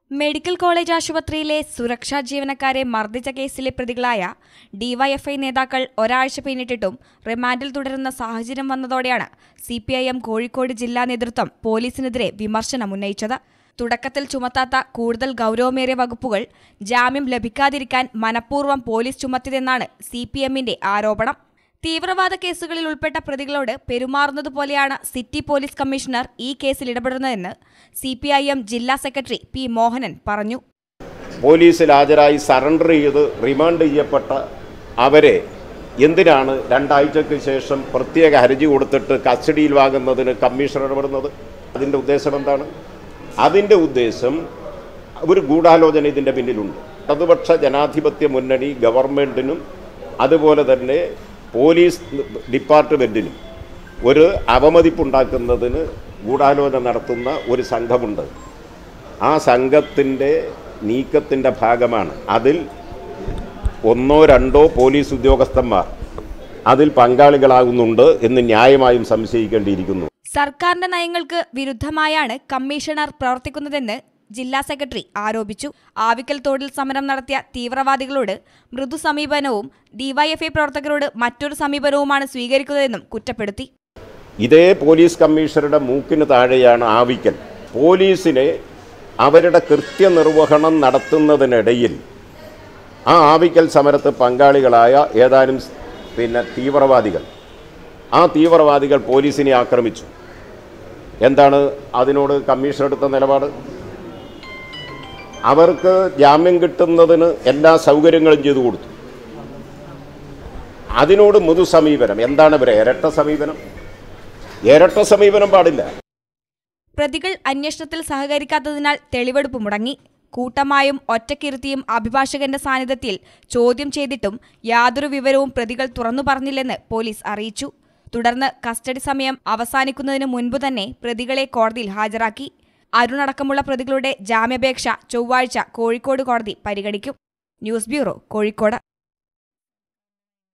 medical college ആശുപത്രിയിലെ സുരക്ഷാ ജീവനക്കാരെ മർദ്ദിച്ച കേസിലെ പ്രതികളായ ഡിവൈഎഫ്ഐ നേതാക്കൾ ഒരാഴ്ച പിന്നിട്ടിട്ടും റിമാൻഡിൽ തുടരുന്ന സാഹചര്യം വന്നതോടെയാണ് C P I M Kozhikode ജില്ലാ നേതൃത്വം പോലീസിനെതിരെ വിമർശനം ഉന്നയിച്ചത് തുടക്കത്തിൽ ചുമത്താത്ത കൂടുതൽ ഗൗരവമേറിയ വകുപ്പുകൾ ജാമ്യം ലഭിക്കാതിരിക്കാൻ മനഃപൂർവ്വം പോലീസ് ചുമത്തിയതെന്നാണ് സി പി എമ്മിന്റെ ആരോപണം തീവ്രവാദ കേസുകളിൽ ഉൾപ്പെട്ട പ്രതികളോട് പെരുമാറുന്നതുപോലെയാണ് സിറ്റി പോലീസ് കമ്മീഷണർ ഈ കേസിൽ ഇടപെടുന്നതെന്ന് സി പി ഐ എം ജില്ലാ സെക്രട്ടറി പി മോഹനൻ പറഞ്ഞു പോലീസിൽ ഹാജരായി സറണ്ടർ ചെയ്ത് റിമാൻഡ് ചെയ്യപ്പെട്ട അവരെ എന്തിനാണ് രണ്ടാഴ്ചയ്ക്ക് ശേഷം പ്രത്യേക ഹർജി കൊടുത്തിട്ട് കസ്റ്റഡിയിൽ വാങ്ങുന്നതിന് കമ്മീഷൻ ഇടപെടുന്നത് അതിൻ്റെ ഉദ്ദേശം എന്താണ് അതിൻ്റെ ഉദ്ദേശം ഒരു ഗൂഢാലോചന ഇതിൻ്റെ പിന്നിലുണ്ട് ഇടതുപക്ഷ ജനാധിപത്യ മുന്നണി ഗവൺമെൻറ്റിനും അതുപോലെ തന്നെ പോലീസ് ഡിപ്പാർട്ട്മെൻറ്റിനും ഒരു അവമതിപ്പുണ്ടാക്കുന്നതിന് ഗൂഢാലോചന നടത്തുന്ന ഒരു സംഘമുണ്ട് ആ സംഘത്തിൻ്റെ നീക്കത്തിൻ്റെ ഭാഗമാണ് അതിൽ ഒന്നോ രണ്ടോ പോലീസ് ഉദ്യോഗസ്ഥന്മാർ അതിൽ പങ്കാളികളാകുന്നുണ്ട് എന്ന് ന്യായമായും സംശയിക്കേണ്ടിയിരിക്കുന്നു സർക്കാരിന്റെ നയങ്ങൾക്ക് വിരുദ്ധമായാണ് കമ്മീഷണർ പ്രവർത്തിക്കുന്നതെന്ന് ജില്ലാ സെക്രട്ടറി ആരോപിച്ചു ആവിക്കൽ തോടിൽ സമരം നടത്തിയ തീവ്രവാദികളോട് മൃദു സമീപനവും ഡിവൈഎഫ്ഐ പ്രവർത്തകരോട് മറ്റൊരു സമീപനവുമാണ് സ്വീകരിക്കുന്നതെന്നും കുറ്റപ്പെടുത്തി ഇതേ പോലീസ് കമ്മീഷണറുടെ മൂക്കിന് താഴെയാണ് ആവിക്കൽ പോലീസിനെ അവരുടെ കൃത്യനിർവഹണം നടത്തുന്നതിനിടയിൽ ആ ആവിക്കൽ സമരത്ത് പങ്കാളികളായ ഏതാനും സ് പിന്നെ തീവ്രവാദികൾ ആ തീവ്രവാദികൾ പോലീസിനെ ആക്രമിച്ചു എന്താണ് അതിനോട് കമ്മീഷൻ എടുത്ത നിലപാട് അവർക്ക് ജാമ്യം കിട്ടുന്നതിന് എല്ലാ സൗകര്യങ്ങളും ചെയ്തു കൊടുത്തു അതിനോട് മൃദു സമീപനം എന്താണ് ഇവരെ ഇരട്ട സമീപനം ഇരട്ട സമീപനം പാടില്ല പ്രതികൾ അന്വേഷണത്തിൽ സഹകരിക്കാത്തതിനാൽ തെളിവെടുപ്പ് മുടങ്ങി കൂട്ടമായും ഒറ്റക്കിരുത്തിയും അഭിഭാഷകന്റെ സാന്നിധ്യത്തിൽ ചോദ്യം ചെയ്തിട്ടും യാതൊരു വിവരവും പ്രതികൾ തുറന്നു പറഞ്ഞില്ലെന്ന് പോലീസ് അറിയിച്ചു തുടർന്ന് കസ്റ്റഡി സമയം അവസാനിക്കുന്നതിന് മുൻപ് തന്നെ പ്രതികളെ കോടതിയിൽ ഹാജരാക്കി അരുണടക്കമുള്ള പ്രതികളുടെ ജാമ്യാപേക്ഷ ചൊവ്വാഴ്ച കോഴിക്കോട് കോടതി പരിഗണിക്കും ന്യൂസ് ബ്യൂറോ കോഴിക്കോട്